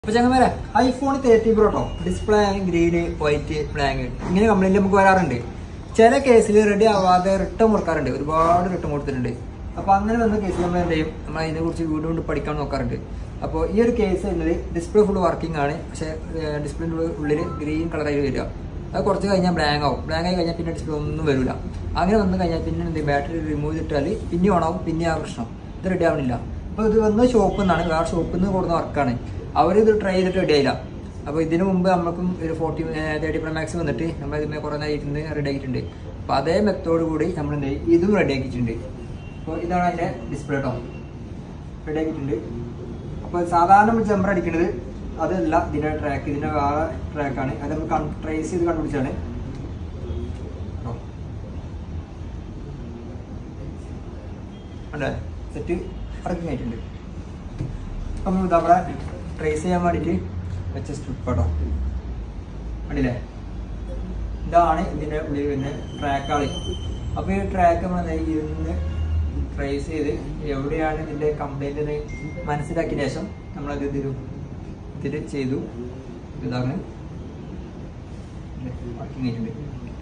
അപ്പൊ ചങ്ങന്മാരെ iPhone thirty pro കേട്ടോ ഡിസ്പ്ലേ ഗ്രീന് വൈറ്റ് ബ്ലാങ്ക് ഇങ്ങനെ കംപ്ലൈന്റ് നമുക്ക് വരാറുണ്ട് ചില കേസിൽ റെഡി ആവാതെ റിട്ടേൺ കൊടുക്കാറുണ്ട് ഒരുപാട് റിട്ടേൺ കൊടുത്തിട്ടുണ്ട് അപ്പൊ അങ്ങനെ വന്ന കേസിൽ നമ്മൾ എന്ത് ചെയ്യും നമ്മൾ അതിനെ കുറിച്ച് വീണ്ടും വീണ്ടും പഠിക്കാൻ നോക്കാറുണ്ട് അപ്പോൾ ഈ ഒരു കേസ് എന്നത് ഡിസ്പ്ലേ ഫുൾ വർക്കിംഗ് ആണ് പക്ഷേ ഡിസ്പ്ലേൻ്റെ ഉള്ളിൽ ഗ്രീൻ കളറായി വരിക അത് കുറച്ച് കഴിഞ്ഞാൽ ബ്ലാങ്ക് ആവും ബ്ലാങ്ക് ആയി കഴിഞ്ഞാൽ പിന്നെ ഡിസ്പ്ലേ ഒന്നും വരില്ല അങ്ങനെ വന്നു കഴിഞ്ഞാൽ പിന്നെ എന്ത് ബാറ്ററി റിമൂവ് ചെയ്തിട്ടാൽ പിന്നെ ഓണാവും പിന്നെ ആ പ്രശ്നം ഇത് റെഡി ആവണില്ല അപ്പോൾ ഇത് വന്ന ഷോപ്പിൽ നിന്നാണ് വേറെ ഷോപ്പിൽ നിന്ന് കൊടുക്കുന്ന വർക്കാണ് അവർ ഇത് ട്രൈ ചെയ്തിട്ട് റെഡി ആയില്ല അപ്പോൾ ഇതിനു മുമ്പ് നമുക്കും ഒരു ഫോർട്ടി തേർട്ടി പ്രോ മാക്സ് വന്നിട്ട് നമ്മൾ ഇതിന് കുറേ നേരം ഇരുന്ന് റെഡി ആക്കിയിട്ടുണ്ട് അപ്പോൾ അതേ മെത്തേഡ് കൂടി നമ്മൾ എന്ത് ചെയ്യും ഇതും റെഡി ആക്കിയിട്ടുണ്ട് അപ്പോൾ ഇതാണ് അതിൻ്റെ ഡിസ്പ്ലേ കേട്ടോ റെഡി ആക്കിയിട്ടുണ്ട് അപ്പോൾ സാധാരണ നമ്മൾ ജമ്പർ അടിക്കുന്നത് അതല്ല ഇതിൻ്റെ ട്രാക്ക് ഇതിൻ്റെ വേറെ ട്രാക്കാണ് അത് നമ്മൾ ട്രേസ് ചെയ്ത് കണ്ടുപിടിച്ചാണ് കേട്ടോ അല്ലേ സെറ്റ് ഇറക്കി ആയിട്ടുണ്ട് അപ്പം നമ്മൾ ഇതവിടെ ട്രേസ് ചെയ്യാൻ വേണ്ടിയിട്ട് വെച്ച സ്ട്രിപ്പ് കേട്ടോ കണ്ടില്ലേ ഇതാണ് ഇതിൻ്റെ ഉള്ളിൽ വരുന്ന ട്രാക്കുകൾ അപ്പോൾ ഈ ട്രാക്ക് നമ്മൾ എന്താ ഇരുന്ന് ട്രേസ് ചെയ്ത് എവിടെയാണ് ഇതിൻ്റെ കംപ്ലൈൻറ്റ് എന്ന് മനസ്സിലാക്കിയ ശേഷം നമ്മളത് ഇതിൽ ഇതിൽ ചെയ്തു ഇതാണ് വർക്കിംഗ് ആയിട്ടുണ്ട്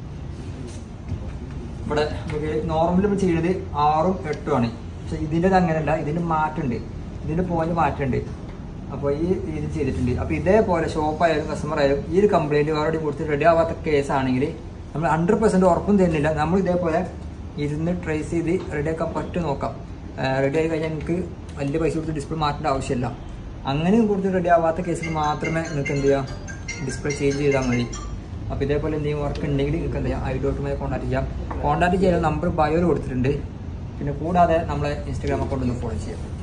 ഇവിടെ നമുക്ക് നോർമൽ നമ്മൾ ചെയ്യുന്നത് ആറും എട്ടും ആണ് പക്ഷെ ഇതിൻ്റെ അങ്ങനെയല്ല ഇതിന് മാറ്റമുണ്ട് ഇതിൻ്റെ പോയിന്റ് മാറ്റമുണ്ട് അപ്പോൾ ഈ ഇത് ചെയ്തിട്ടുണ്ട് അപ്പോൾ ഇതേപോലെ ഷോപ്പ് ആയാലും കസ്റ്റമർ ആയാലും ഈ ഒരു കംപ്ലൈൻറ്റ് വേറെ കൊടുത്ത് റെഡി ആവാത്ത കേസ് ആണെങ്കിൽ നമ്മൾ ഹൺഡ്രഡ് പെർസെൻറ്റ് ഉറപ്പും തരുന്നില്ല നമ്മൾ ഇതേപോലെ ഇരുന്ന് ട്രേസ് ചെയ്ത് റെഡി ആക്കാൻ പറ്റും നോക്കാം റെഡി ആയി കഴിഞ്ഞാൽ നിങ്ങൾക്ക് വലിയ പൈസ കൊടുത്ത് ഡിസ്പ്ലേ മാറ്റേണ്ട ആവശ്യമില്ല അങ്ങനെ കൊടുത്ത് റെഡി ആവാത്ത കേസിൽ മാത്രമേ നിങ്ങൾക്ക് എന്ത് ചെയ്യാം ഡിസ്പ്ലേ ചേഞ്ച് ചെയ്താൽ മതി അപ്പോൾ ഇതേപോലെ എന്തെങ്കിലും വർക്ക് ഉണ്ടെങ്കിൽ നിങ്ങൾക്ക് എന്ത് ചെയ്യാം ഐ ഡോട്ടുമായി കോൺടാക്ട് ചെയ്യാം കോൺടാക്ട് ചെയ്യാൻ നമ്പർ ബയോയിൽ കൊടുത്തിട്ടുണ്ട് പിന്നെ കൂടാതെ നമ്മളെ ഇൻസ്റ്റാഗ്രാം അക്കൗണ്ട് ഒന്ന് ഫോളോ ചെയ്യാം